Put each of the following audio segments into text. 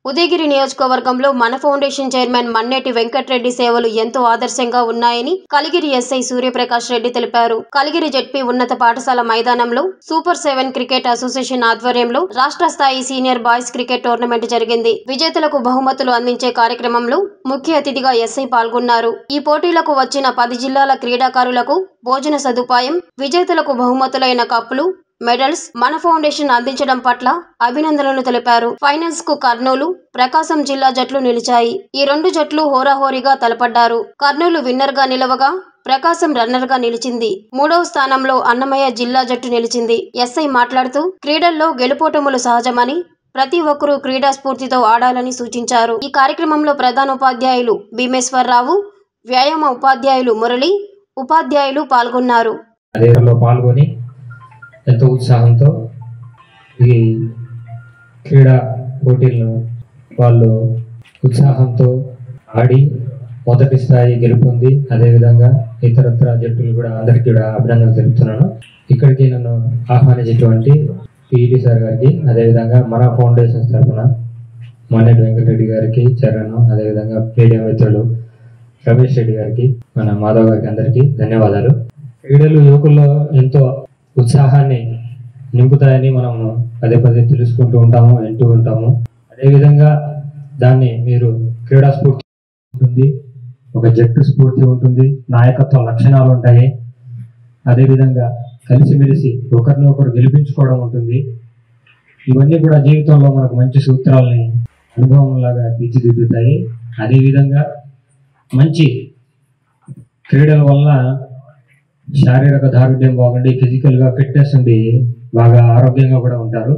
ఉదయగిరి నియోజకవర్గంలో మన foundation chairman Manneti Venkatreddy సేవలు ఎంతో ఆదర్శంగా ఉన్నాయని కలిగిరి ఎస్ఐ సూర్యప్రకాష్ రెడ్డి తెలిపారు కలిగిరి జెడ్పీ ఉన్నత పాఠశాల మైదానంలో సూపర్ సెవెన్ క్రికెట్ అసోసియేషన్ ఆధ్వర్యంలో రాష్ట్ర స్థాయి సీనియర్ బాయ్స్ క్రికెట్ టోర్నమెంట్ జరిగింది విజేతలకు బహుమతులు అందించే కార్యక్రమంలో ముఖ్య అతిథిగా ఎస్ఐ పాల్గొన్నారు ఈ పోటీలకు వచ్చిన పది జిల్లాల క్రీడాకారులకు భోజన సదుపాయం విజేతలకు బహుమతులైన కప్పులు మెడల్స్ మన ఫౌండేషన్ అందించడం పట్ల అభినందనలు తెలిపారు ఫైనల్స్ కు కర్నూలు ప్రకాశం జిల్లా జట్లు నిలిచాయి ఈ రెండు జట్లు హోరాహోరీగా తలపడ్డారు కర్నూలు విన్నర్ గా నిలవగా ప్రకాశం రన్నర్ గా నిలిచింది మూడవ స్థానంలో అన్నమయ్య జిల్లా జట్టు నిలిచింది ఎస్ఐ మాట్లాడుతూ క్రీడల్లో గెలుపోటములు సహజమని ప్రతి ఒక్కరూ క్రీడా స్ఫూర్తితో ఆడాలని సూచించారు ఈ కార్యక్రమంలో ప్రధానోపాధ్యాయులు భీమేశ్వరరావు వ్యాయామ ఉపాధ్యాయులు మురళి ఉపాధ్యాయులు పాల్గొన్నారు అదేలో పాల్గొని ఎంతో ఉత్సాహంతో ఈ క్రీడా పోటీలను వాళ్ళు ఉత్సాహంతో ఆడి మొదటి స్థాయి గెలుపొంది అదేవిధంగా ఇతరత్ర జట్టులు కూడా అందరికీ కూడా అభినందనలు తెలుపుతున్నాను ఇక్కడికి నన్ను ఆహ్వానించేటువంటి పిఈటి సార్ గారికి అదేవిధంగా మన ఫౌండేషన్ తరఫున మన్నెటి వెంకటరెడ్డి గారికి చరణ్ అదేవిధంగా మీడియా మిత్రులు రమేష్ రెడ్డి గారికి మన మాధవ్ గారికి అందరికీ ధన్యవాదాలు క్రీడలు యువకుల్లో ఎంతో ఉత్సాహాన్ని నింపుతాయని మనం పదే పదే తెలుసుకుంటూ ఉంటాము వింటూ ఉంటాము అదేవిధంగా దాన్ని మీరు క్రీడా స్ఫూర్తి ఉంటుంది ఒక జట్టు స్ఫూర్తి ఉంటుంది నాయకత్వ లక్షణాలు ఉంటాయి అదేవిధంగా కలిసిమెలిసి ఒకరిని ఒకరు గెలిపించుకోవడం ఉంటుంది ఇవన్నీ కూడా జీవితంలో మనకు మంచి సూత్రాలని అనుభవంలాగా తీర్చిదిద్దుతాయి అదేవిధంగా మంచి క్రీడల వల్ల శారీరక దారుఢ్యం బాగుండి ఫిజికల్గా ఫిట్నెస్ ఉండి బాగా ఆరోగ్యంగా కూడా ఉంటారు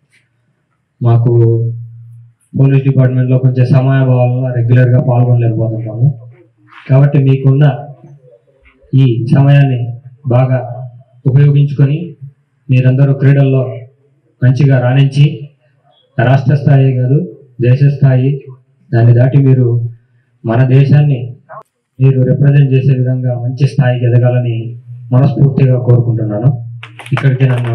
మాకు పోలీస్ డిపార్ట్మెంట్లో కొంచెం సమయాభావం వల్ల రెగ్యులర్గా పాల్గొనలేకపోతుంటాము కాబట్టి మీకున్న ఈ సమయాన్ని బాగా ఉపయోగించుకొని మీరందరూ క్రీడల్లో మంచిగా రాణించి రాష్ట్ర స్థాయి కాదు దేశ స్థాయి దాన్ని దాటి మీరు మన దేశాన్ని మీరు రిప్రజెంట్ చేసే విధంగా మంచి స్థాయికి ఎదగాలని మనస్ఫూర్తిగా కోరుకుంటున్నాను ఇక్కడికి నన్ను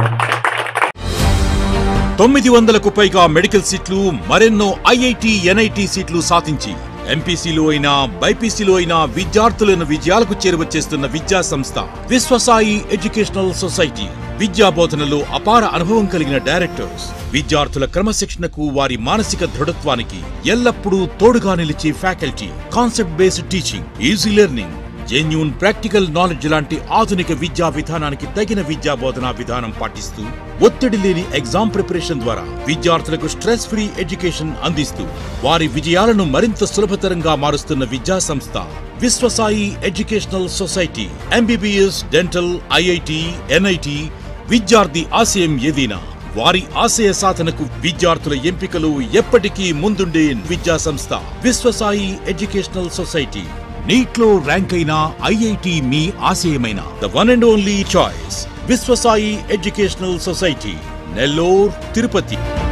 తొమ్మిది వందలకు పైగా మెడికల్ సీట్లు మరెన్నో ఐఐటి ఎన్ఐటి సీట్లు సాధించి ఎంపీసీలో అయినా బైపీసీలో అయినా విద్యార్థులను విజయాలకు చేరువచ్చేస్తున్న విద్యా సంస్థ విశ్వసాయి ఎడ్యుకేషనల్ సొసైటీ విద్యా బోధనలో అపార అనుభవం కలిగిన డైరెక్టర్స్ విద్యార్థుల క్రమశిక్షణకు వారి మానసిక దృఢత్వానికి ఎల్లప్పుడూ తోడుగా నిలిచే faculty concept based teaching easy learning genuine practical knowledge లాంటి ఆధునిక విద్యా విధానానికి తగిన విద్యా బోధనా విధానం పాటిస్తూ ఒత్తిడి లేని ఎగ్జామ్ ప్రిపరేషన్ ద్వారా విద్యార్థులకు స్ట్రెస్ ఫ్రీ ఎడ్యుకేషన్ అందిస్తూ వారి విజయాలను మరింత సులభతరంగా మారుస్తున్న విద్యా సంస్థ Viswasai educational society MBBS dental IIT NIT విద్యార్థి ఆశయం ఏదైనా వారి ఆశయ సాధనకు విద్యార్థుల ఎంపికలు ఎప్పటికీ ముందుండే విద్యా సంస్థ విశ్వసాయి ఎడ్యుకేషనల్ సొసైటీ నీట్లో ర్యాంక్ అయిన ఐఐటి మీ ఆశయమైన the one and only choice Viswasai educational society Nellore Tirupati